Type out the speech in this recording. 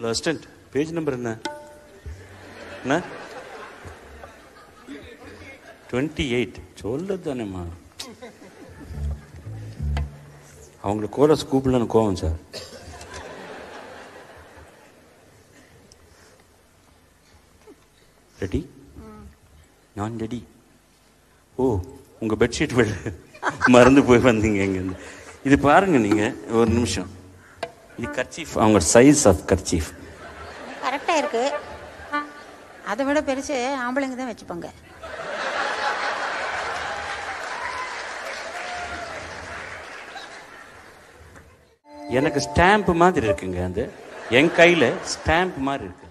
hello assistant page number என்ன என்ன twenty eight சொல்லு தானேம்மா அவங்களுக்கு கோரஸ் கூப்பிடலன்னு கோவம் சார் ரெடி நான் ரெடி ஓ உங்க பெட்ஷீட் விட மறந்து போய் வந்தீங்க இங்கேருந்து இது பாருங்க நீங்க ஒரு நிமிஷம் இது கர்ச்சீஃப் அவங்க சைஸ் ஆஃப் கர்ச்சீஃப் கரெக்டாக இருக்கு அதை விட பெருசு ஆம்பளைங்க தான் வச்சுப்பாங்க எனக்கு ஸ்டாம்ப் மாதிரி இருக்குங்க அந்த என் கையில ஸ்டாம்ப் மாதிரி இருக்கு